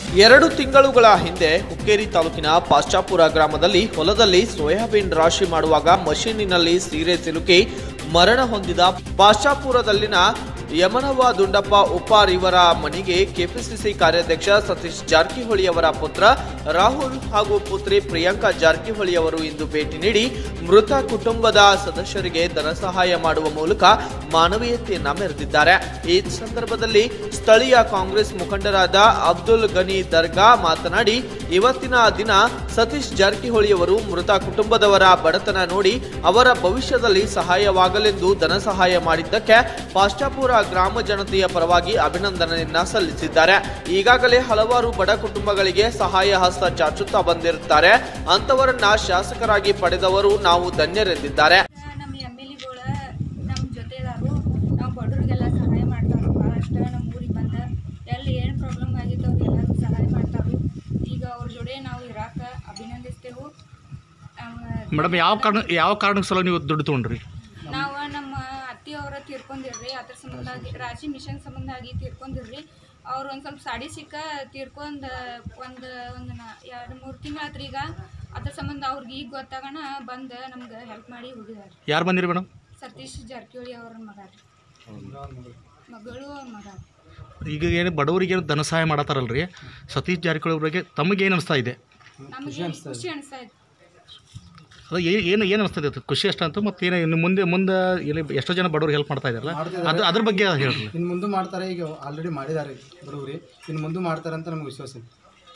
ಎರಡು ತಿಂಗಳುಗಳ ಹಿಂದೆ ಹುಕ್ಕೇರಿ ತಾಲೂಕಿನ ಪಾಶ್ಚಾಪುರ ಗ್ರಾಮದಲ್ಲಿ ಹೊಲದಲ್ಲಿ ಸೋಯಾಬೀನ್ ರಾಶಿ ಮಾಡುವಾಗ ಮಷೀನಿನಲ್ಲಿ ಸೀರೆ ಸಿಲುಕಿ ಮರಣ ಹೊಂದಿದ ಪಾಶ್ಚಾಪುರದಲ್ಲಿನ ಯಮನವ್ವ ದುಂಡಪ್ಪ ಉಪ್ಪಾರ್ ಇವರ ಮನೆಗೆ ಕೆಪಿಸಿಸಿ ಕಾರ್ಯಾಧ್ಯಕ್ಷ ಸತೀಶ್ ಜಾರಕಿಹೊಳಿ ಅವರ ಪುತ್ರ ರಾಹುಲ್ ಹಾಗೂ ಪುತ್ರಿ ಪ್ರಿಯಾಂಕಾ ಜಾರಕಿಹೊಳಿ ಅವರು ಇಂದು ಭೇಟಿ ನೀಡಿ ಮೃತ ಕುಟುಂಬದ ಸದಸ್ಯರಿಗೆ ಧನ ಸಹಾಯ ಮಾಡುವ ಮೂಲಕ ಮಾನವೀಯತೆಯನ್ನ ಮೆರೆದಿದ್ದಾರೆ ಈ ಸಂದರ್ಭದಲ್ಲಿ ಸ್ಥಳೀಯ ಕಾಂಗ್ರೆಸ್ ಮುಖಂಡರಾದ ಅಬ್ದುಲ್ ಗನಿ ದರ್ಗಾ ಮಾತನಾಡಿ ಇವತ್ತಿನ ದಿನ ಸತೀಶ್ ಜಾರಕಿಹೊಳಿ ಅವರು ಮೃತ ಕುಟುಂಬದವರ ಬಡತನ ನೋಡಿ ಅವರ ಭವಿಷ್ಯದಲ್ಲಿ ಸಹಾಯವಾಗಲೆಂದು ಧನ ಸಹಾಯ ಮಾಡಿದ್ದಕ್ಕೆ ಪಾಶ್ಚಾಪುರ ಗ್ರಾಮ ಜನತೆಯ ಪರವಾಗಿ ಅಭಿನಂದನೆಯನ್ನ ಸಲ್ಲಿಸಿದ್ದಾರೆ ಈಗಾಗಲೇ ಹಲವಾರು ಬಡ ಕುಟುಂಬಗಳಿಗೆ ಸಹಾಯ ಹಸ್ತ ಚಾಚುತ್ತಾ ಬಂದಿರುತ್ತಾರೆ ಅಂತವರನ್ನ ಶಾಸಕರಾಗಿ ಪಡೆದವರು ನಾವು ಧನ್ಯರೆಂದಿದ್ದಾರೆ ನಮ್ಮ ಎಮ್ ಎಲ್ ಎಗಳ ನಮ್ಮ ಜೊತೆದಾರು ನಾವು ಬಡವ್ರಿಗೆಲ್ಲ ಸಹಾಯ ಮಾಡ್ತಾರು ಭಾಳಷ್ಟು ನಮ್ಮ ಊರಿಗೆ ಬಂದ ಎಲ್ಲಿ ಏನು ಪ್ರಾಬ್ಲಮ್ ಆಗಿತ್ತು ಅವ್ರು ಎಲ್ಲರಿಗೂ ಸಹಾಯ ಮಾಡ್ತಾರು ಈಗ ಅವ್ರ ಜೋಡಿ ನಾವು ಇರಾಕ ಅಭಿನಂದಿಸ್ತೇವೆ ಮೇಡಮ್ ಯಾವ ಕಾರಣ ಯಾವ ಕಾರಣಕ್ಕೆ ಸಲ ನೀವು ದುಡ್ಡು ತೊಗೊಂಡ್ರಿ ನಾವು ನಮ್ಮ ಅತ್ತಿಯವರ ತೀರ್ಕೊಂಡಿರ್ರಿ ಅದ್ರ ಸಂಬಂಧಾಗಿ ರಾಶಿ ಮಿಷನ್ ಸಂಬಂಧಾಗಿ ತೀರ್ಕೊಂಡಿರ್ರಿ ಅವ್ರು ಒಂದು ಸ್ವಲ್ಪ ಸಾಡಿ ಸಿಕ್ಕ ತೀರ್ಕೊಂಡು ಒಂದು ಒಂದು ನಾ ಎರಡು ಮೂರು ತಿಂಗಳಾತ್ರಿ ಈಗ ಅದ್ರ ಸಂಬಂಧ ಅವ್ರಿಗೆ ಈಗ ಗೊತ್ತಾಗೋಣ ಬಂದು ನಮ್ಗೆ ಹೆಲ್ಪ್ ಮಾಡಿ ಹೋಗಿದ್ದಾರೆ ಯಾರು ಬಂದಿರಿ ಮೇಡಮ್ ಸತೀಶ್ ಜಾರಕಿಹೊಳಿ ಅವ್ರ ಮಗ ರೀ ಮಗಳು ಅವ್ರ ಮಗ ಈಗ ಏನು ಬಡವರಿಗೆ ಏನು ಧನ ಸಹಾಯ ಮಾಡತ್ತಾರಲ್ರಿ ಸತೀಶ್ ಜಾರಕಿಹೊಳಿ ಅವರಿಗೆ ತಮಗೆ ಏನು ಅನಿಸ್ತಾ ಇದೆ ನಮಗೆ ಖುಷಿ ಅನಿಸ್ತಾ ಇತ್ತು ಅದು ಏನು ಏನು ಏನು ಅನಿಸ್ತಾ ಇದೆ ಖುಷಿ ಅಷ್ಟಂತೂ ಮತ್ತು ಏನು ಇನ್ನು ಮುಂದೆ ಮುಂದೆ ಇಲ್ಲಿ ಎಷ್ಟೋ ಜನ ಬಡವ್ರಿಗೆ ಹೆಲ್ಪ್ ಮಾಡ್ತಾ ಇದ್ದಾರಲ್ಲ ಅದು ಅದ್ರ ಬಗ್ಗೆ ಹೇಳ್ರಿ ಇನ್ನು ಮುಂದೆ ಮಾಡ್ತಾರೆ ಈಗ ಆಲ್ರೆಡಿ ಮಾಡಿದ್ದಾರೆ ಬಡವ್ರಿ ಇನ್ನು ಮುಂದೆ ಮಾಡ್ತಾರೆ ಅಂತ ನಮ್ಗೆ ವಿಶ್ವಾಸ ಇದೆ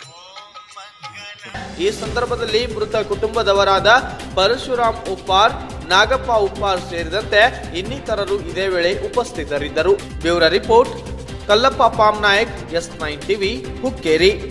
ಈ ಸಂದರ್ಭದಲ್ಲಿ ಮೃತ ಕುಟುಂಬದವರಾದ ಪರಶುರಾಮ್ ಉಪ್ಪಾರ್ ನಾಗಪ್ಪ ಉಪ್ಪಾರ್ ಸೇರಿದಂತೆ ಇನ್ನಿತರರು ಇದೇ ವೇಳೆ ಉಪಸ್ಥಿತರಿದ್ದರು bureau report Kallappa Pam Nayak S nine TV Hukkeri